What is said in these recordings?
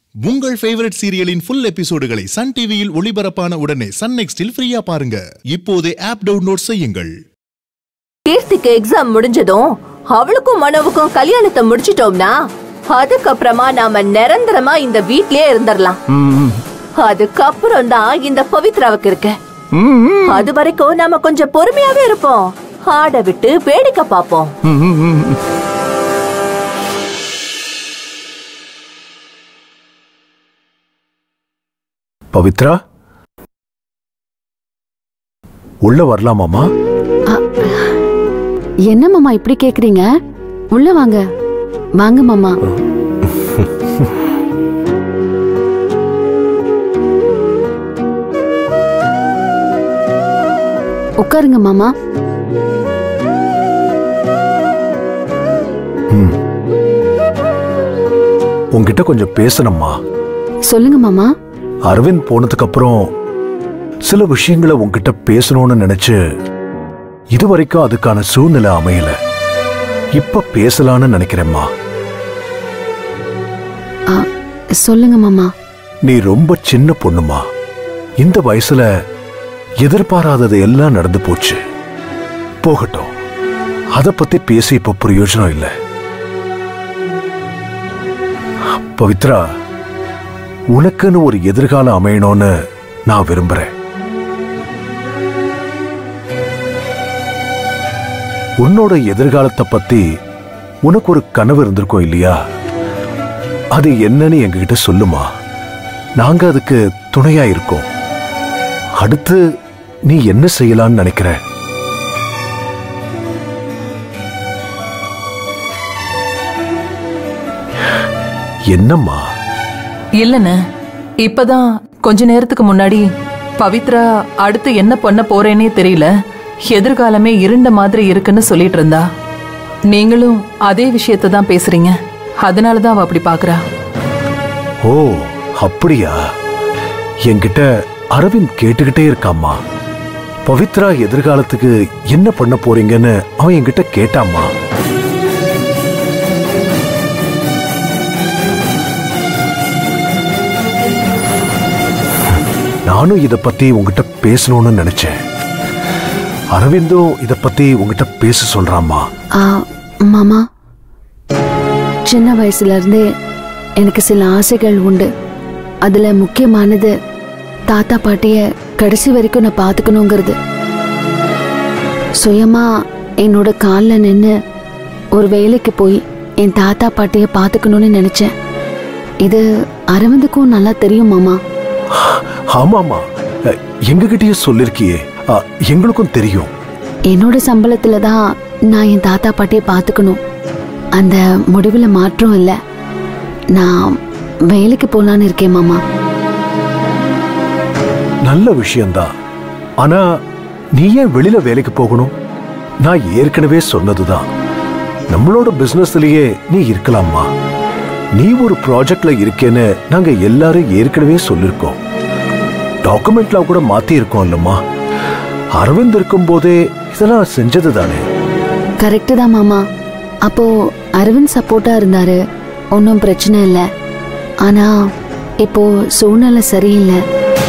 உங்கள் ஃபேவரட் சீரியலின் ஃபுல் எபிசோடுகளை சன் டிவியில் ஒளிபரப்பான உடனே சன் நெக்ஸ்டில் ஃப்ரீயா பாருங்க இப்போதே ஆப் டவுன்லோட் செய்யுங்கள் கீர்த்திக்கு எக்ஸாம் முடிஞ்சதும் அவளுக்கும் மனோவுக்கும் கல்யாணத்தை முடிச்சிட்டோம்னா அதுக்கப்புறமா நாம நிரந்தரமா இந்த வீட்லயே இருந்துடலாம் அதுக்கப்புறம் தான் இந்த பவித்ராவுக்கு இருக்கு அது வரைக்கும் நாம கொஞ்சம் பொறுமையாவே இருப்போம் ஆட விட்டு வேடிக்கை பார்ப்போம் பவித்ரா உள்ள வரலாமாமா என்ன மாமா இப்படி கேக்குறீங்க உள்ள வாங்க வாங்க மாமா உட்காருங்க மாமா உன்கிட்ட கொஞ்சம் பேசணும்மா சொல்லுங்க மாமா அரவிந்த் போனதுக்கு அப்புறம் சில விஷயங்களை உன்கிட்ட பேசணும்னு நினைச்சு இது வரைக்கும் அதுக்கான சூழ்நிலை அமையல இப்ப பேசலாம்னு நினைக்கிறேம்மா ஆ, சொல்லுங்க மாமா நீ ரொம்ப சின்ன பொண்ணுமா இந்த வயசுல எதிர்பாராதது எல்லாம் நடந்து போச்சு போகட்டும் அத பத்தி பேசி இப்ப பிரயோஜனம் இல்லை பவித்ரா உனக்குன்னு ஒரு எதிர்காலம் அமையணும்னு நான் விரும்புறேன் உன்னோட எதிர்காலத்தை பத்தி உனக்கு ஒரு கனவு இருந்திருக்கும் இல்லையா அது என்னன்னு எங்ககிட்ட சொல்லுமா நாங்க அதுக்கு துணையா இருக்கோம் அடுத்து நீ என்ன செய்யலாம்னு நினைக்கிற என்னம்மா இல்லைண்ணே இப்பதான் கொஞ்ச நேரத்துக்கு முன்னாடி பவித்ரா அடுத்து என்ன பண்ண போறேனே தெரியல எதிர்காலமே இருண்ட மாதிரி இருக்குன்னு சொல்லிட்டு இருந்தா நீங்களும் அதே விஷயத்தை தான் பேசுறீங்க அதனால தான் அவ அப்படி பாக்குறா ஓ அப்படியா என்கிட்ட அரவிந்த் கேட்டுக்கிட்டே இருக்காம்மா பவித்ரா எதிர்காலத்துக்கு என்ன பண்ண போறீங்கன்னு அவன் என்கிட்ட கேட்டாம்மா நானும் இத பத்தி உங்ககிட்ட பேசணும்னு நினைச்சேன் அரவிந்தும் இத பத்தி உங்ககிட்ட பேச சொல்றாம்மா ஆ, மாமா சின்ன வயசுல இருந்தே எனக்கு சில ஆசைகள் உண்டு அதுல முக்கியமானது தாத்தா பாட்டிய கடைசி வரைக்கும் நான் பாத்துக்கணுங்கிறது சுயமா என்னோட காலில் நின்று ஒரு வேலைக்கு போய் என் தாத்தா பாட்டிய பாத்துக்கணும்னு நினைச்சேன் இது அரவிந்துக்கும் நல்லா தெரியும் மாமா ஆமாமா அ, எங்ககிட்டயும் சொல்லிருக்கியே அ, எங்களுக்கும் தெரியும் என்னோட சம்பளத்துல தான் நான் என் தாத்தா பாட்டியை பார்த்துக்கணும் அந்த முடிவில் மாற்றம் இல்லை நான் வேலைக்கு போகலான்னு இருக்கேன் மாமா நல்ல விஷயம்தான் ஆனா நீ ஏன் வெளியில வேலைக்கு போகணும் நான் ஏற்கனவே சொன்னதுதான் நம்மளோட பிசினஸ்லயே நீ இருக்கலாமா நீ ஒரு ப்ராஜெக்ட்ல இருக்கேன்னு நாங்க எல்லாரும் ஏற்கனவே சொல்லிருக்கோம் டாக்குமெண்ட்லாம் கூட மாத்தி இருக்கோம் இல்லம்மா அரவிந்த் இருக்கும் போதே இதெல்லாம் செஞ்சது தானே கரெக்டு தான் மாமா அப்போ அரவிந்த் சப்போர்ட்டா இருந்தாரு ஒன்றும் பிரச்சனை இல்லை ஆனா இப்போ சூழ்நிலை சரியில்லை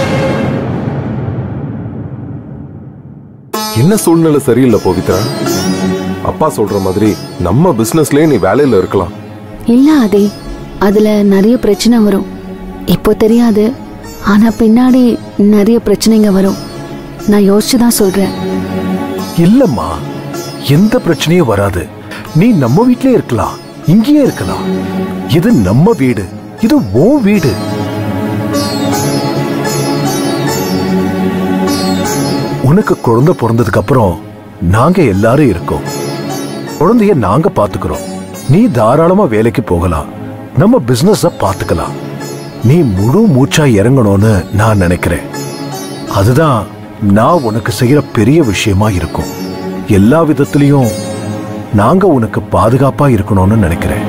என்ன சூழ்நிலை சரியில்லை பவித்ரா அப்பா சொல்ற மாதிரி நம்ம பிசினஸ்லயே நீ வேலையில இருக்கலாம் இல்ல அதே அதுல நிறைய பிரச்சனை வரும் இப்போ தெரியாது ஆனா பின்னாடி நிறைய பிரச்சனைங்க வரும் நான் யோசிச்சு தான் சொல்றேன் இல்லம்மா எந்த பிரச்சனையும் வராது நீ நம்ம வீட்லயே இருக்கலாம் இங்கேயே இருக்கலாம் இது நம்ம வீடு இது உன் வீடு உனக்கு குழந்தை பிறந்ததுக்கு அப்புறம் நாங்க எல்லாரும் இருக்கோம் குழந்தைய நாங்க பாத்துக்கிறோம் நீ தாராளமா வேலைக்கு போகலாம் நம்ம பிசினஸ பாத்துக்கலாம் நீ முழு மூச்சா இறங்கணும்னு நான் நினைக்கிறேன் அதுதான் நான் உனக்கு செய்யற பெரிய விஷயமா இருக்கும் எல்லா விதத்திலையும் நாங்க உனக்கு பாதுகாப்பா இருக்கணும்னு நினைக்கிறேன்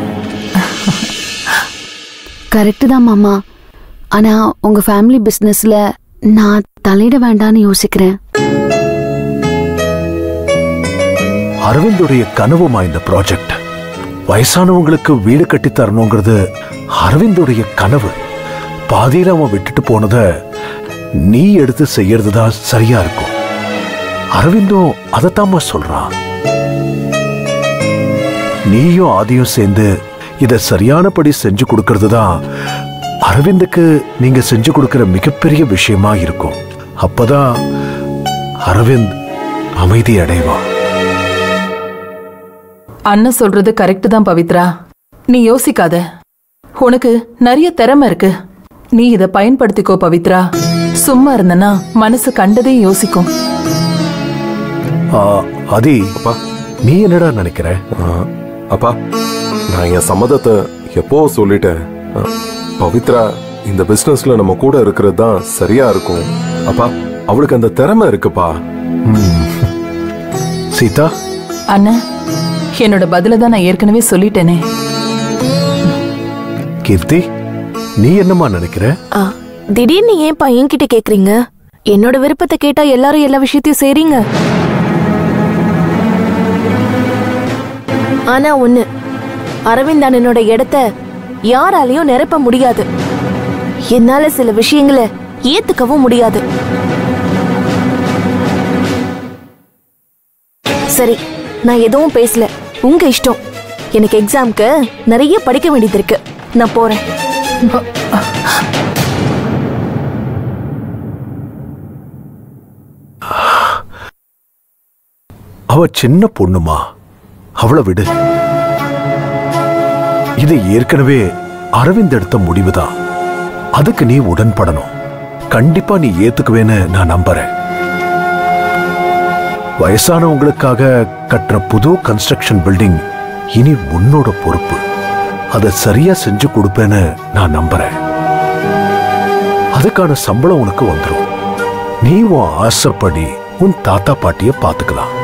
கரெக்டு தான் மாமா ஆனா உங்க ஃபேமிலி பிசினஸ்ல நான் தலையிட வேண்டாம்னு யோசிக்கிறேன் அரவிந்துடைய கனவுமா இந்த ப்ராஜெக்ட் வயசானவங்களுக்கு வீடு கட்டி தரணுங்கிறது அரவிந்துடைய கனவு பாதியில அவன் விட்டுட்டு போனத நீ எடுத்து செய்யறது தான் சரியா இருக்கும் அரவிந்தும் அதைத்தாம்மா சொல்றான் நீயும் ஆதியும் சேர்ந்து இத சரியானபடி செஞ்சு கொடுக்கறது தான் அரவிந்துக்கு நீங்க செஞ்சு கொடுக்கிற மிகப்பெரிய விஷயமா இருக்கும் அப்பதான் அரவிந்த் அமைதி அடைவான் அண்ணன் சொல்றது கரெக்ட் தான் பவித்ரா நீ யோசிக்காத உனக்கு நிறைய திறமை இருக்கு நீ இத பயன்படுத்திக்கோ பவித்ரா சும்மா இருந்தனா மனசு கண்டதே யோசிக்கும் ஆ, ஆதி அப்பா நீ என்னடா நினைக்கிற ஆ, அப்பா நான் என் சம்மதத்தை எப்போ சொல்லிட்டேன் ஆ, பவித்ரா இந்த பிசினஸ்ல நம்ம கூட இருக்கிறது தான் சரியா இருக்கும் அப்பா அவளுக்கு அந்த திறமை இருக்குப்பா சீதா அண்ணன் என்னோட பதில தான் நான் ஏற்கனவே சொல்லிட்டேனே கீர்த்தி நீ என்னம்மா நினைக்கிற ஆ, திடீர்னு ஏன்பா என்கிட்ட கேக்குறீங்க என்னோட விருப்பத்தை கேட்டா எல்லாரும் எல்லா விஷயத்தையும் செய்றீங்க ஆனா ஒண்ணு அரவிந்த் அண்ணனோட இடத்த யாராலையும் நிரப்ப முடியாது என்னால சில விஷயங்களை ஏத்துக்கவும் முடியாது சரி நான் எதுவும் பேசல உங்க இஷ்டம் எனக்கு எக்ஸாம்க்கு நிறைய படிக்க வேண்டியது இருக்கு நான் போறேன் அவ சின்ன பொண்ணுமா அவளை விடு இது ஏற்கனவே அரவிந்த் எடுத்த முடிவுதான் அதுக்கு நீ உடன்படணும் கண்டிப்பா நீ ஏத்துக்குவேன்னு நான் நம்புறேன் வயசானவங்களுக்காக கட்டுற புது கன்ஸ்ட்ரக்ஷன் பில்டிங் இனி உன்னோட பொறுப்பு அதை சரியா செஞ்சு கொடுப்பேன்னு நான் நம்புறேன் அதுக்கான சம்பளம் உனக்கு வந்துடும் நீ உன் ஆசைப்படி உன் தாத்தா பாட்டிய பாத்துக்கலாம்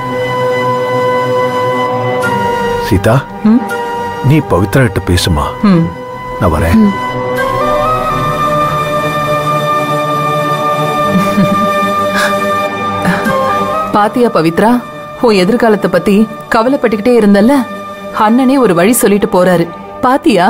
சீதா ம்? நீ பவித்ரா கிட்ட பேசுமா ம் நான் வரேன் பாத்தியா பவித்ரா உன் எதிர்காலத்தை பத்தி கவலைப்பட்டுக்கிட்டே இருந்தல்ல அண்ணனே ஒரு வழி சொல்லிட்டு போறாரு பாத்தியா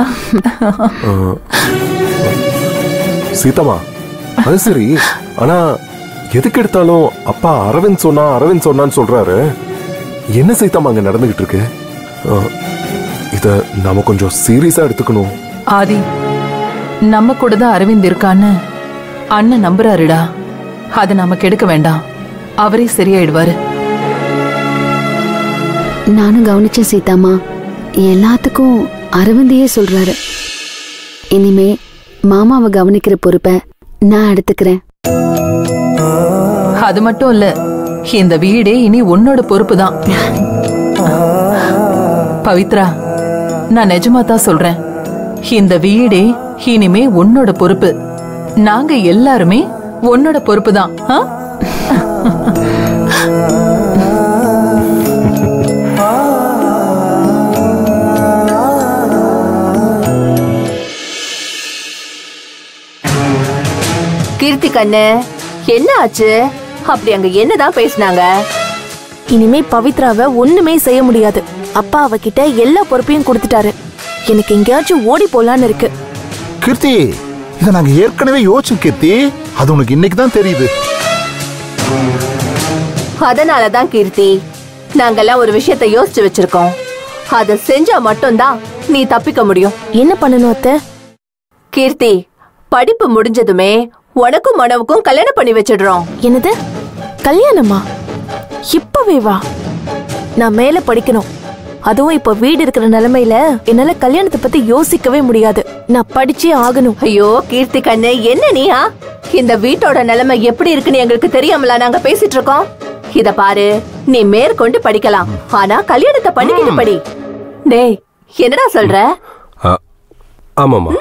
சீதம்மா அது சரி ஆனா எதுக்கு எடுத்தாலும் அப்பா அரவிந்த் சொன்னா அரவிந்த் சொன்னான்னு சொல்றாரு என்ன சீதம்மா அங்க நடந்துகிட்டு இருக்கு ஆ, இத நாம கொஞ்சம் சீரியஸா எடுத்துக்கணும் ஆதி நம்ம கூட தான் அரவிந்த் இருக்கான்னு அண்ணன் நம்புறாருடா அதை நாம கெடுக்க வேண்டாம் அவரே சரியாயிடுவாரு நானும் கவனிச்சேன் சீதாமா எல்லாத்துக்கும் அரவிந்தையே சொல்றாரு இனிமே மாமாவை கவனிக்கிற பொறுப்பை நான் எடுத்துக்கிறேன் அது மட்டும் இல்ல இந்த வீடே இனி உன்னோட பொறுப்பு தான் பவித்ரா நான் நிஜமா தான் சொல்றேன் இந்த வீடே இனிமே உன்னோட பொறுப்பு நாங்க எல்லாருமே உன்னோட பொறுப்பு தான் கீர்த்தி கண்ணு என்ன ஆச்சு அப்படி அங்க என்னதான் பேசுனாங்க இனிமே பவித்ராவை ஒண்ணுமே செய்ய முடியாது அப்பா அவகிட்ட எல்லா பொறுப்பையும் கொடுத்துட்டாரு எனக்கு எங்கேயாச்சும் ஓடி போலான்னு இருக்கு கீர்த்தி இதை நாங்க ஏற்கனவே யோசிச்சோம் கீர்த்தி அது உனக்கு இன்னைக்கு தான் தெரியுது அதனாலதான் கீர்த்தி நாங்கெல்லாம் ஒரு விஷயத்த யோசிச்சு வச்சிருக்கோம் அத செஞ்சா மட்டும்தான் நீ தப்பிக்க முடியும் என்ன பண்ணணும் அத்தை கீர்த்தி படிப்பு முடிஞ்சதுமே உனக்கும் மனவுக்கும் கல்யாணம் பண்ணி வச்சிடுறோம் என்னது கல்யாணமா இப்பவே வா நான் மேல படிக்கணும் அதுவும் இப்ப வீடு இருக்கிற நிலைமையில என்னால கல்யாணத்தை பத்தி யோசிக்கவே முடியாது நான் படிச்சே ஆகணும் ஐயோ கீர்த்தி கண்ணு என்ன நீயா இந்த வீட்டோட நிலைமை எப்படி இருக்குன்னு எங்களுக்கு தெரியாமலா நாங்க பேசிட்டு இருக்கோம் இத பாரு நீ மேற்கொண்டு படிக்கலாம் ஆனா கல்யாணத்தை பண்ணிக்கிட்டு படி டேய் என்னடா சொல்ற ஆ, ஆமாம்மா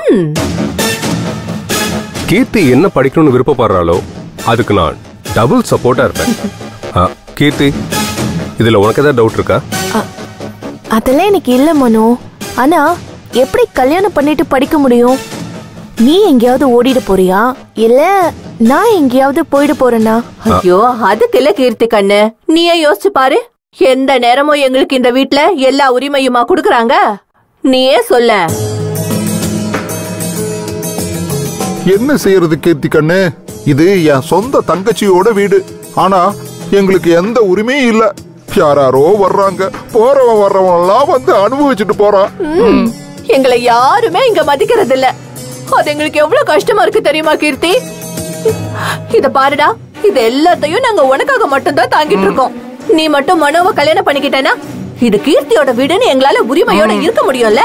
கீர்த்தி என்ன படிக்கணும்னு விருப்பப்படுறாளோ அதுக்கு நான் டபுள் சப்போர்ட்டா இருப்பேன் ஆ, கீர்த்தி இதுல உனக்கு ஏதாவது டவுட் இருக்கா அதெல்லாம் எனக்கு இல்ல மனோ ஆனா எப்படி கல்யாணம் பண்ணிட்டு படிக்க முடியும் நீ எங்கேயாவது ஓடிட போறியா இல்ல நான் எங்கேயாவது போயிட போறேனா ஐயோ அதுக்கு இல்ல கீர்த்தி கண்ணு நீயே யோசிச்சு பாரு எந்த நேரமும் எங்களுக்கு இந்த வீட்ல எல்லா உரிமையுமா குடுக்கறாங்க நீயே சொல்ல என்ன செய்யறது கீர்த்தி கண்ணு இது என் சொந்த தங்கச்சியோட வீடு ஆனா எங்களுக்கு எந்த உரிமையும் இல்ல யாராரோ வர்றாங்க போறவன் வர்றவன் எல்லாம் வந்து அனுபவிச்சுட்டு போறான் ம், எங்களை யாருமே இங்க மதிக்கிறது இல்ல அது எங்களுக்கு எவ்வளவு கஷ்டமா இருக்கு தெரியுமா கீர்த்தி இத பாருடா இது எல்லாத்தையும் நாங்க உனக்காக மட்டும்தான் தாங்கிட்டு இருக்கோம் நீ மட்டும் மனோவை கல்யாணம் பண்ணிக்கிட்டேனா இது கீர்த்தியோட வீடுன்னு எங்களால உரிமையோட இருக்க முடியும்ல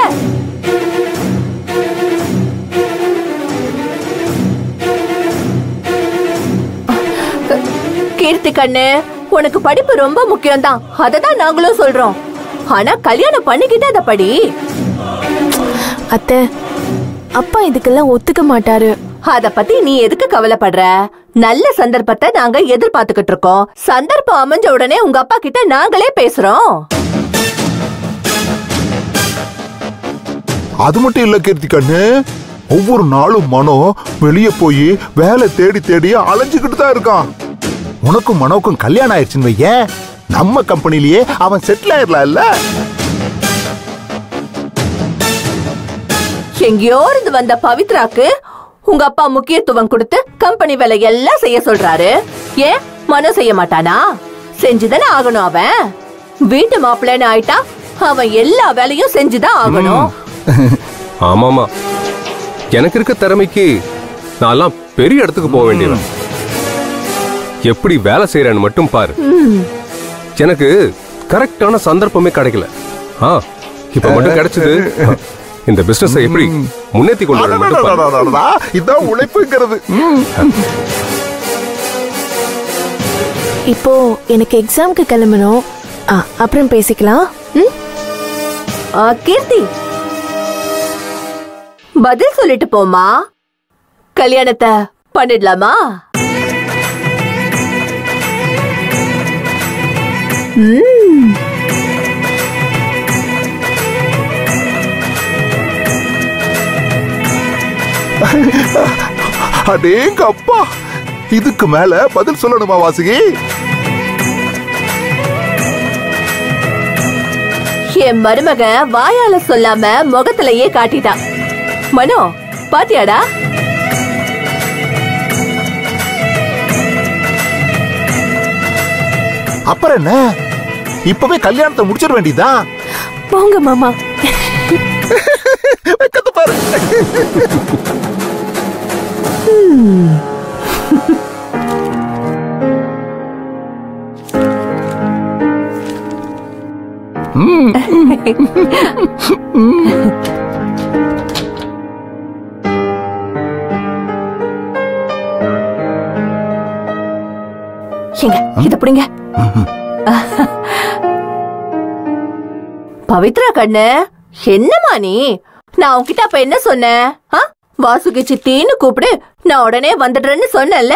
கீர்த்தி கண்ணு உனக்கு படிப்பு ரொம்ப முக்கியம்தான் அததான் நாங்களும் சொல்றோம் ஆனா கல்யாணம் பண்ணிக்கிட்டு அதை படி அத்தை அப்பா இதுக்கெல்லாம் ஒத்துக்க மாட்டாரு அத பத்தி நீ எதுக்கு கவலைப்படுற நல்ல சந்தர்ப்பத்தை நாங்க எதிர்பார்த்துக்கிட்டு இருக்கோம் சந்தர்ப்பம் அமைஞ்ச உடனே உங்க அப்பா கிட்ட நாங்களே பேசுறோம் அது மட்டும் இல்ல கீர்த்தி கண்ணு ஒவ்வொரு நாளும் மனோ வெளியே போய் வேலை தேடி தேடி அலைஞ்சுக்கிட்டு தான் இருக்கான் உனக்கும் மனோக்கும் கல்யாணம் ஆயிடுச்சுன்னு வையேன் நம்ம கம்பெனிலேயே அவன் செட்டில் ஆயிடலாம்ல எங்கேயோ இருந்து வந்த பவித்ராக்கு உங்க அப்பா முக்கியத்துவம் கொடுத்து கம்பெனி வேலை எல்லாம் செய்ய சொல்றாரு ஏன் மனோ செய்ய மாட்டானா செஞ்சுதானே ஆகணும் அவன் வீட்டு மாப்பிள்ளைன்னு ஆயிட்டா அவன் எல்லா வேலையும் செஞ்சுதான் ஆகணும் ஆமாமா எனக்கு இருக்க திறமைக்கு நான்லாம் பெரிய இடத்துக்கு போக வேண்டியவன் எப்படி வேலை செய்யறேன்னு மட்டும் பாரு எனக்கு கரெக்டான சந்தர்ப்பமே கிடைக்கல ஆ இப்ப மட்டும் கிடைச்சது இந்த பிசினஸ் எப்படி முன்னேத்தி கொண்டு வரேன்னு மட்டும் பாரு. அடடடடடடா, இதான் உழைப்புங்கிறது ம். இப்போ எனக்கு எக்ஸாம்க்கு கிளம்பணும் ஆ, அப்புறம் பேசிக்கலாம் ம் ஆ, கீர்த்தி பதில் சொல்லிட்டு போமா கல்யாணத்தை பண்ணிடலாமா ம், அடேங்க அப்பா இதுக்கு மேல பதில் சொல்லணுமா வாசுகி என் மருமக வாயால சொல்லாம முகத்திலேயே காட்டிட்டான் மனோ பாத்தியாடா அப்புறம் என்ன இப்பவே கல்யாணத்தை முடிச்சிட வேண்டியதுதான் போங்க மாமா வெக்கத்தை பாரு எங்க இத பிடிங்க பவித்ரா கண்ணு என்னம்மா நீ நான் உன்கிட்ட அப்ப என்ன சொன்னேன் ஆ? வாசுகி சித்தின்னு கூப்பிடு நான் உடனே வந்துடுறேன்னு சொன்னேன்ல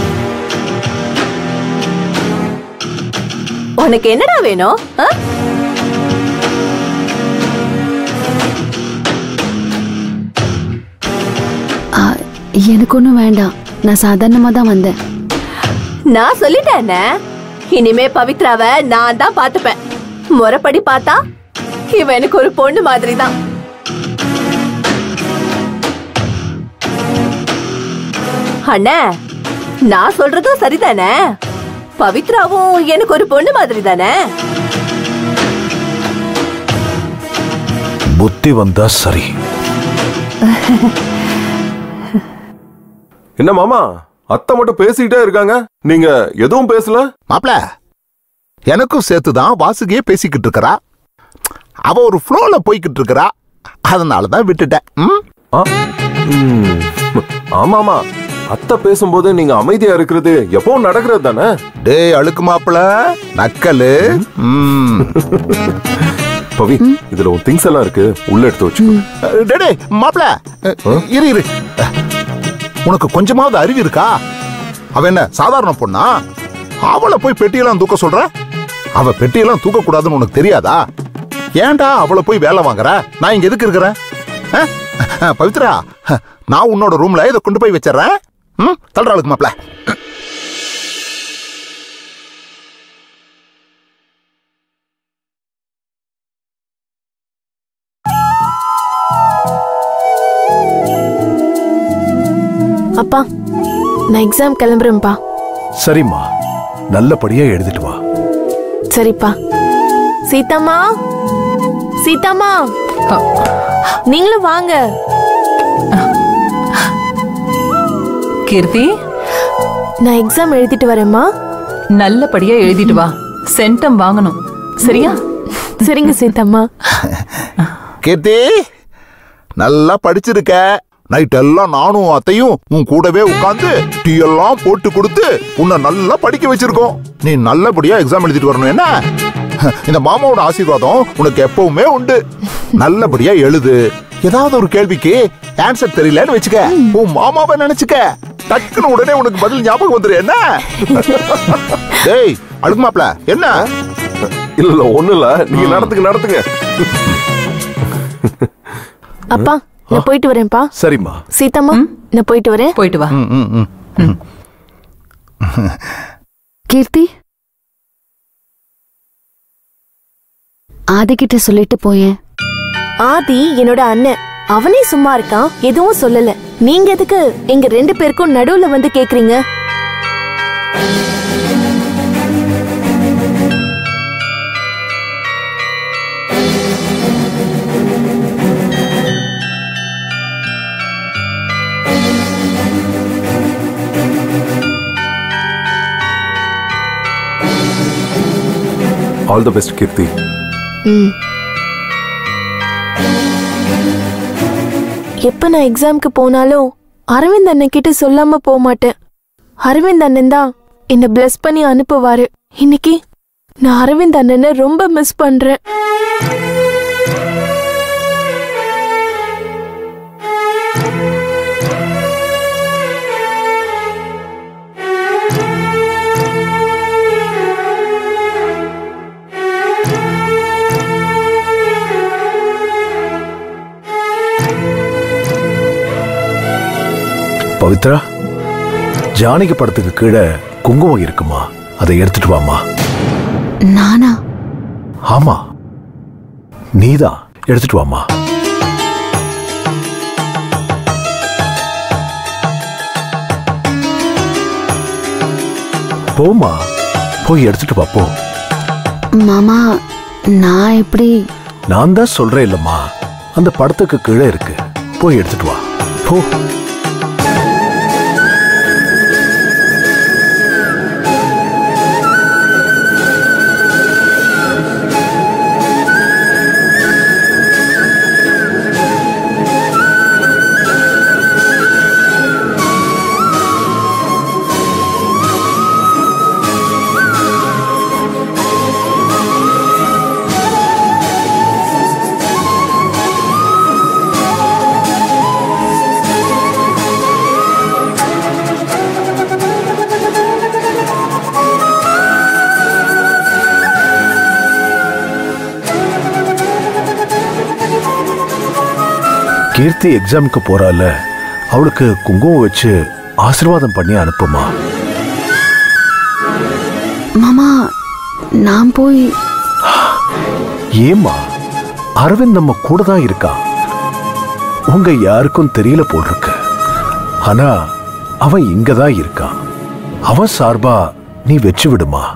உனக்கு என்னடா வேணும் ஆ? ஆ, எனக்கு ஒன்றும் வேண்டாம் நான் சாதாரணமாக தான் வந்தேன் நான் சொல்லிட்டேனே இனிமே பவித்ராவ நான் தான் பாத்துப்பேன் முறைப்படி பார்த்தா இவ எனக்கு ஒரு பொண்ணு மாதிரி தான் அண்ணே நான் சொல்றதும் சரிதானே பவித்ராவும் எனக்கு ஒரு பொண்ணு மாதிரி தானே புத்தி வந்தா சரி என்ன மாமா அத்தை மட்டும் பேசிக்கிட்டே இருக்காங்க நீங்க எதுவும் பேசல மாப்ள எனக்கும் சேர்த்துதான் வாசுகியே பேசிக்கிட்டு இருக்கறா அவ ஒரு ஃப்ளோல போய்கிட்டு இருக்கறா அதனால தான் விட்டுட்டேன் ம்? ஆ? ம். ஆமாமா அத்தை பேசும்போது நீங்க அமைதியா இருக்கிறது எப்பவும் நடக்கிறது தானே டேய் அழுக்கு மாப்பிள நக்கலு ம். பவி இதுல ஒரு திங்ஸ் எல்லாம் இருக்கு உள்ள எடுத்து வச்சு டேய், டேய் மாப்பிள இரு இரு உனக்கு கொஞ்சமாவது அறிவு இருக்கா அவ என்ன சாதாரண பொண்ணா அவளை போய் பெட்டியெல்லாம் தூக்க சொல்ற அவ பெட்டியெல்லாம் தூக்க கூடாதுன்னு உனக்கு தெரியாதா ஏன்டா அவளை போய் வேலை வாங்குற நான் இங்க எதுக்கு இருக்கிறேன் ஆ? ஆ, பவித்ரா நான் உன்னோட ரூம்ல இதை கொண்டு போய் வச்சிடுறேன் ம் தள்ளுறாளுக்கு மாப்பிள அப்பா நான் எக்ஸாம் கிளம்புறேன்ப்பா சரிம்மா நல்லபடியா எழுதிட்டு வா சரிப்பா சீதாம்மா சீதாம்மா அ, நீங்களும் வாங்க கீர்த்தி நான் எக்ஸாம் எழுதிட்டு வரேம்மா நல்லபடியா எழுதிட்டு வா சென்டம் வாங்கணும் சரியா சரிங்க சீதாம்மா கீர்த்தி நல்லா படிச்சிருக்க நைட் எல்லாம் நானும் அத்தையும் உன் கூடவே உட்கார்ந்து டீ எல்லாம் போட்டு கொடுத்து உன்னை நல்லா படிக்க வச்சிருக்கோம் நீ நல்லபடியா எக்ஸாம் எழுதிட்டு வரணும் என்ன இந்த மாமாவோட ஆசீர்வாதம் உனக்கு எப்பவுமே உண்டு நல்லபடியா எழுது ஏதாவது ஒரு கேள்விக்கு ஆன்சர் தெரியலன்னு வச்சுக்க உன் மாமாவை நினைச்சுக்க டக்குன்னு உடனே உனக்கு பதில் ஞாபகம் வந்துரு என்ன டேய் அழுக்கு மாப்ள என்ன இல்ல இல்ல ஒண்ணு இல்ல நீங்க நடத்துங்க நடத்துங்க அப்பா நான் போயிட்டு வரேன்ப்பா சரிம்மா சீதாம்மா நான் போயிட்டு வரேன் போயிட்டு வா ம், ம், ம். கீர்த்தி ஆதிக்கிட்ட சொல்லிட்டு போயேன் ஆதி என்னோட அண்ணன் அவனே சும்மா இருக்கான் எதுவும் சொல்லல நீங்க எதுக்கு எங்க ரெண்டு பேருக்கும் நடுவுல வந்து கேக்குறீங்க ஆல் தி பெஸ்ட் கீர்த்தி எப்ப நான் எக்ஸாம்க்கு போனாலும் அரவிந்த் அண்ணன் கிட்ட சொல்லாம போக மாட்டேன் அரவிந்த் அண்ணன் தான் என்ன பிளஸ் பண்ணி அனுப்புவாரு இன்னைக்கு நான் அரவிந்த் அண்ணனை ரொம்ப மிஸ் பண்றேன் பவித்ரா ஜானகி படத்துக்கு கீழே குங்குமம் இருக்குமா அதை எடுத்துட்டு வாமா நானா ஆமா நீதான் எடுத்துட்டு வாமா போமா போய் எடுத்துட்டு வா போ மாமா நான் எப்படி நான் தான் சொல்றேன் இல்லம்மா அந்த படத்துக்கு கீழே இருக்கு போய் எடுத்துட்டு வா போ கீர்த்தி எக்ஸாமுக்கு போறால அவளுக்கு குங்குமம் வச்சு ஆசீர்வாதம் பண்ணி அனுப்புமா மாமா நான் போய் ஏம்மா அரவிந்த் நம்ம கூட தான் இருக்கான் உங்க யாருக்கும் தெரியல போல் இருக்கு ஆனா அவன் இங்க தான் இருக்கான் அவன் சார்பா நீ வச்சு விடுமா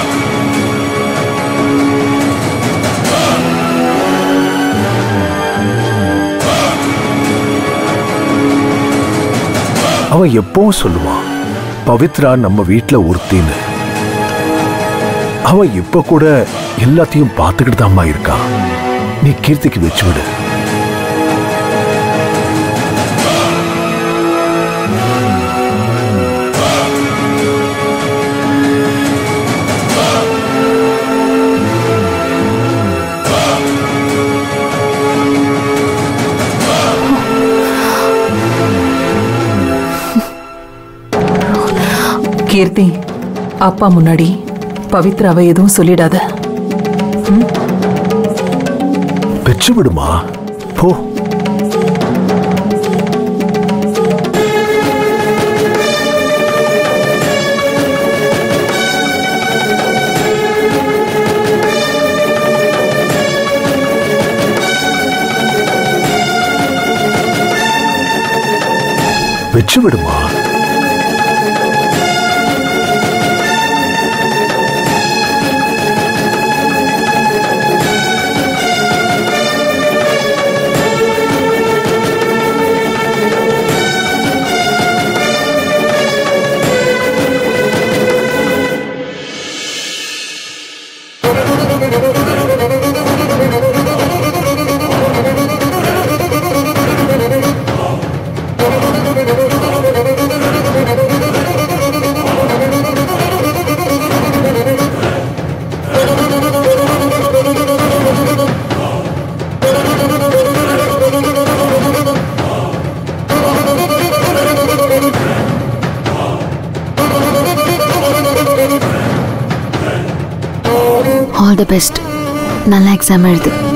அவன் எப்பவும் சொல்லுவான் பவித்ரா நம்ம வீட்ல ஒருத்தின்னு அவன் இப்ப கூட எல்லாத்தையும் பார்த்துக்கிட்டு தாம்மா இருக்கான் நீ கீர்த்திக்கு வச்சு விடு கீர்த்தி அப்பா முன்னாடி பவித்ராவை எதுவும் சொல்லிடாத வச்சு விடுமா போ வச்சு விடுமா ஆல் தி பெஸ்ட் நல்ல எக்ஸாம் எழுது